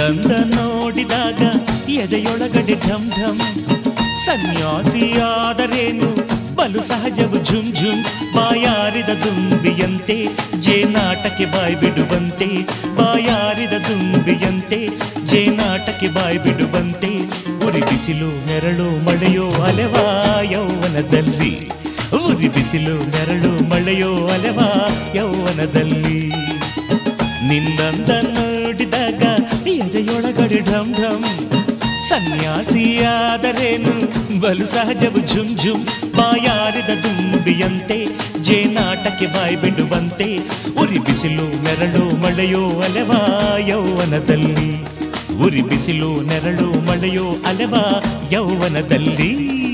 ನಿನ್ನಂದ ನೋಡಿದಾಗ ಎದೆಯೊಳಗಡೆ ಢಮ್ ಢಮ್ ಸನ್ಯಾಸಿಯಾದರೇನು ಬಲು ಸಹಜವು zoom zoom ಬಾಯಾರಿದ ದುಂಬಿಯಂತೆ ಜೇನಾಟಕ್ಕೆ ಬಾಯ್ ಬಿಡುವಂತೆ ಬಾಯಾರಿದ ದುಂಬಿಯಂತೆ ಜೇನಾಟಕ್ಕೆ ಬಾಯ್ ಬಿಡುವಂತೆ ಉರಿ ಬಿಸಿಲು ನೆರಳು ಮಳೆಯೋ ಅಲೆವಾ ಯೌವನದಲ್ಲಿ ಉರಿ ಬಿಸಿಲು ನೆರಳು ಮಳೆಯೋ ಅಲೆವಾ ಯೌವನದಲ್ಲಿ ನಿನ್ನಂದ ನೋಡಿದಾಗ ಎದೆಯೊಳಗಡೆ ಢಮ್ ಢಮ್ ಸನ್ಯಾಸಿಯಾದರೇನು ಬಲು ಸಹಜವು ಝುಮ್ ಝುಮ್ ಬಾಯಾರಿದ ದುಂಬಿಯಂತೆ ಜೇನಾಟಕ್ಕೆ ಬಾಯ್ ಬಿಡುವಂತೆ ಉರಿ ಬಿಸಿಲು ನೆರಳು ಮಳೆಯೋ ಅಲೆವಾ ಯೌವನದಲ್ಲಿ ಉರಿ ಬಿಸಿಲು ನೆರಳು ಮಳೆಯೋ ಅಲೆವಾ ಯೌವನದಲ್ಲಿ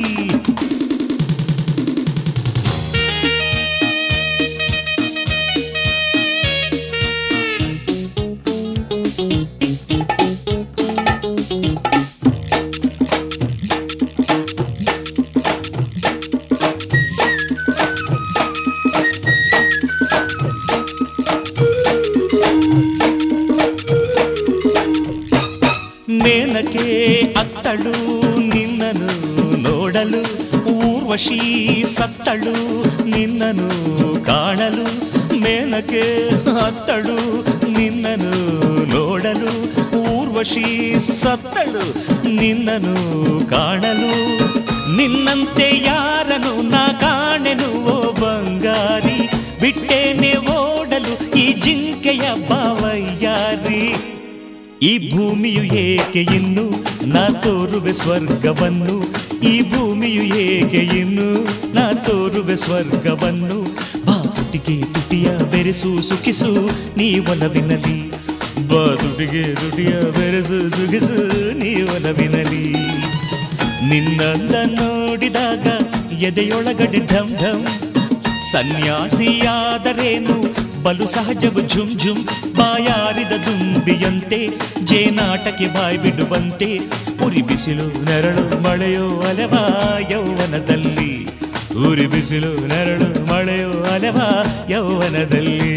ಮೇನಕೆ ಅತ್ತಳು ನಿನ್ನನು ನೋಡಲು ಊರ್ವಶಿ ಸತ್ತಳು ನಿನ್ನನು ಕಾಣಲು ಮೇನಕೆ ಅತ್ತಳು ನಿನ್ನನು ನೋಡಲು ಊರ್ವಶಿ ಸತ್ತಳು ನಿನ್ನನು ಕಾಣಲು ನಿನ್ನಂತೆ ಯಾರನು ನಾ ಕಾಣೆನು ಓ ಬಂಗಾರಿ ಬಿಟ್ಟೇನೆ ಓಡಲು ಈ ಜಿಂಕೆಯ ಬಾವಯ್ಯಾರಿ ಈ ಭೂಮಿಯು ಏಕೆ ಇನ್ನು ನಾ ತೋರುವೆ ಸ್ವರ್ಗವನ್ನು ಈ ಭೂಮಿಯು ಏಕೆ ಇನ್ನು ನಾ ತೋರುವೆ ಸ್ವರ್ಗವನ್ನು ಬಾ ತುಟಿಗೆ ತುಟಿಯ ಬೆರೆಸು ಸುಖಿಸು ನೀ ಒಲವಿನಲಿ ಬಾ ತುಟಿಗೆ ತುಟಿಯ ಬೆರೆಸು ಸುಖಿಸು ನೀ ಒಲವಿನಲಿ ನಿನ್ನಂದ ನೋಡಿದಾಗ ಎದೆಯೊಳಗಡೆ ಢಮ್ ಢಮ್ ಸನ್ಯಾಸಿಯಾದರೇನು ಬಲು ಸಹಜವು ಝುಮ್ ಝುಮ್ ಬಾಯಾರಿದ ದುಂಬಿಯಂತೆ ಜೇನಾಟಕ್ಕೆ ಬಾಯ್ ಬಿಡುವಂತೆ ಉರಿ ಬಿಸಿಲು ನೆರಳು ಮಳೆಯೋ ಅಲೆವಾ ಯೌವನದಲ್ಲಿ ಉರಿ ಬಿಸಿಲು ನೆರಳು ಮಳೆಯೋ ಅಲೆವಾ ಯೌವನದಲ್ಲಿ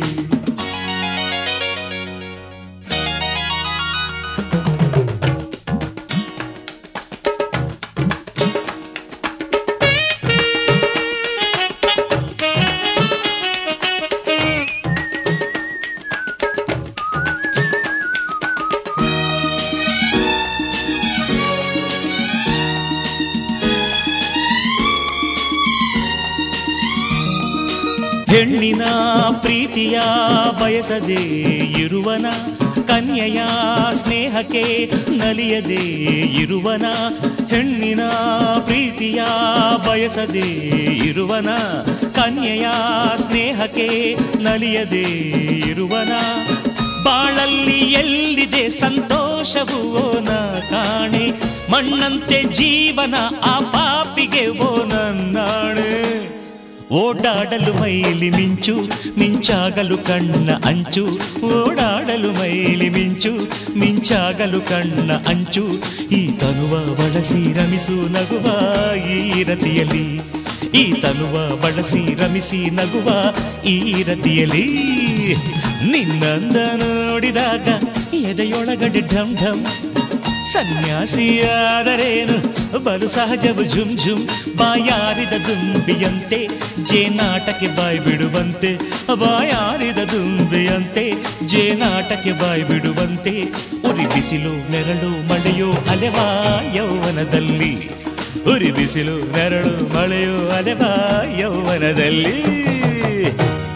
ಹೆಣ್ಣಿನ ಪ್ರೀತಿಯ ಬಯಸದೆ ಇರುವನ ಕನ್ಯೆಯ ಸ್ನೇಹಕ್ಕೆ ನಲಿಯದೆ ಇರುವನ ಹೆಣ್ಣಿನ ಪ್ರೀತಿಯ ಬಯಸದೆ ಇರುವನ ಕನ್ಯೆಯ ಸ್ನೇಹಕ್ಕೆ ನಲಿಯದೆ ಇರುವನ ಬಾಳಲ್ಲಿ ಎಲ್ಲಿದೆ ಸಂತೋಷವು ಓನ ಕಾಣೆ ಮಣ್ಣಂತೆ ಜೀವನ ಆ ಪಾಪಿಗೆ ಓ ನನ್ನಾಣೆ ಓಡಾಡಲು ಮೈಲಿ ಮಿಂಚು ಮಿಂಚಾಗಲು ಕಣ್ಣ ಅಂಚು ಓಡಾಡಲು ಮೈಲಿ ಮಿಂಚು ಮಿಂಚಾಗಲು ಕಣ್ಣ ಅಂಚು ಈ ತನುವ ಬಳಸಿ ರಮಿಸು ನಗುವ ಈ ರತಿಯಲ್ಲಿ ಈ ತನುವ ಬಳಸಿ ರಮಿಸಿ ನಗುವ ಈ ರತಿಯಲ್ಲಿ ನಿನ್ನಂದ ನೋಡಿದಾಗ ಎದೆಯೊಳಗಡೆ ಢಮ್ ಢಮ್ ಸನ್ಯಾಸಿಯಾದರೇನು ಬಲು ಸಹಜವು ಝುಮ್ ಝುಮ್ ಬಾಯಾರಿದ ದುಂಬಿಯಂತೆ ಜೇನಾಟಕ್ಕೆ ಬಾಯ್ ಬಿಡುವಂತೆ ಬಾಯಾರಿದ ದುಂಬಿಯಂತೆ ಜೇನಾಟಕ್ಕೆ ಬಾಯ್ ಬಿಡುವಂತೆ ಉರಿ ಬಿಸಿಲು ನೆರಳು ಮಳೆಯೋ ಅಲೆವಾ ಯೌವನದಲ್ಲಿ ಉರಿ ಬಿಸಿಲು ನೆರಳು ಮಳೆಯೋ ಅಲೆವಾ ಯೌವನದಲ್ಲಿ